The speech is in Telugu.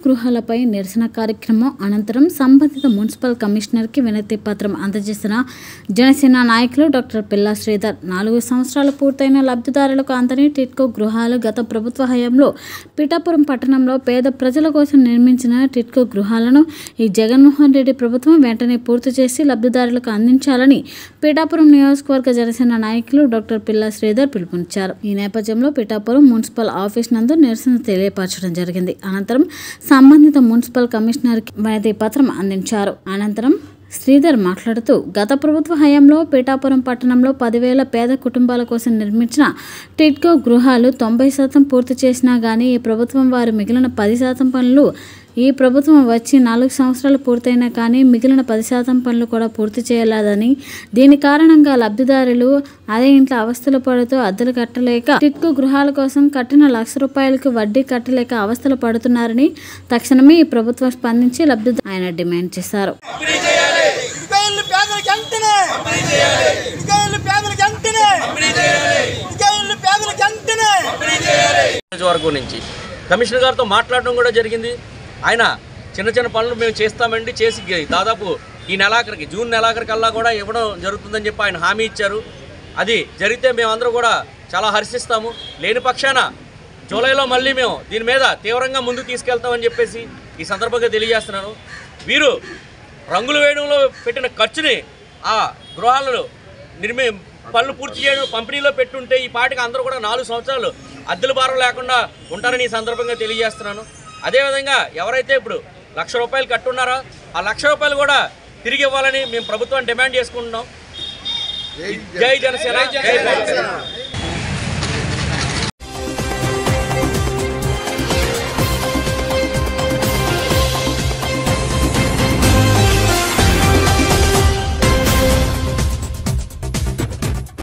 గృహాలపై నిరసన కార్యక్రమం అనంతరం సంబంధిత మున్సిపల్ కమిషనర్కి వినతి పత్రం అందజేసిన జనసేన నాయకులు డాక్టర్ పిల్లా శ్రీధర్ నాలుగు సంవత్సరాలు పూర్తయిన లబ్ధిదారులకు అంతని టిట్కో గృహాలు గత ప్రభుత్వ హయాంలో పిఠాపురం పట్టణంలో పేద ప్రజల కోసం నిర్మించిన టిట్కో గృహాలను ఈ జగన్మోహన్ రెడ్డి ప్రభుత్వం వెంటనే పూర్తి చేసి లబ్ధిదారులకు అందించాలని పిఠాపురం నియోజకవర్గ జనసేన నాయకులు డాక్టర్ పిల్లా శ్రీధర్ పిలుపునిచ్చారు ఈ నేపథ్యంలో పిఠాపురం మున్సిపల్ ఆఫీస్ నందు నిరసన తెలియపరచడం జరిగింది అనంతరం సంబంధిత మున్సిపల్ కమిషనర్కి వినతి పత్రం అందించారు అనంతరం శ్రీధర్ మాట్లాడుతూ గత ప్రభుత్వ హయాంలో పీఠాపురం పట్టణంలో పదివేల పేద కుటుంబాల కోసం నిర్మించిన టిడ్కో గృహాలు తొంభై శాతం పూర్తి చేసినా కానీ ఈ ప్రభుత్వం వారు మిగిలిన పది శాతం పనులు ఈ ప్రభుత్వం వచ్చి నాలుగు సంవత్సరాలు పూర్తయినా కానీ మిగిలిన పది శాతం పనులు కూడా పూర్తి చేయలేదని దీని కారణంగా లబ్ధిదారులు అదే ఇంట్లో అవస్థలు పడుతూ అద్దెలు కట్టలేక టిట్కో గృహాల కోసం కట్టిన లక్ష రూపాయలకు వడ్డీ కట్టలేక అవస్థలు పడుతున్నారని తక్షణమే ఈ ప్రభుత్వం స్పందించి లబ్ధిదారు ఆయన డిమాండ్ చేశారు ఇటుకాయలు పేదలకు వెంటనే ఇటుకాయలు పేదలకు వెంటనే ఇటుకాయలు పేదలకు వెంటనే నియోజకవర్గం నుంచి కమిషనర్ గారితో మాట్లాడడం కూడా జరిగింది ఆయన చిన్న చిన్న పనులు మేము చేస్తామండి చేసి గ- దాదాపు ఈ నెలాఖరికి జూన్ నెలాఖరికల్లా కూడా ఇవ్వడం జరుగుతుందని చెప్పి ఆయన హామీ ఇచ్చారు అది జరిగితే మేమందరూ కూడా చాలా హర్షిస్తాము లేని పక్షాన జూలైలో మళ్ళీ మేము దీని మీద తీవ్రంగా ముందుకు తీసుకెళ్తామని చెప్పేసి ఈ సందర్భంగా తెలియజేస్తున్నాను వీరు రంగులు వేయడంలో పెట్టిన ఖర్చుని ఆ గృహాలలో నిర్మి పనులు పూర్తి చేయడం పంపిణీలో పెట్టుంటే ఈ పాటికి అందరూ కూడా నాలుగు సంవత్సరాలు అద్దెల భారం లేకుండా ఉంటారని ఈ సందర్భంగా తెలియజేస్తున్నాను అదేవిధంగా ఎవరైతే ఇప్పుడు లక్ష రూపాయలు కట్టున్నారో ఆ లక్ష రూపాయలు కూడా తిరిగి ఇవ్వాలని మేము ప్రభుత్వాన్ని డిమాండ్ చేసుకుంటున్నాం జై జనసేన జై జనసేన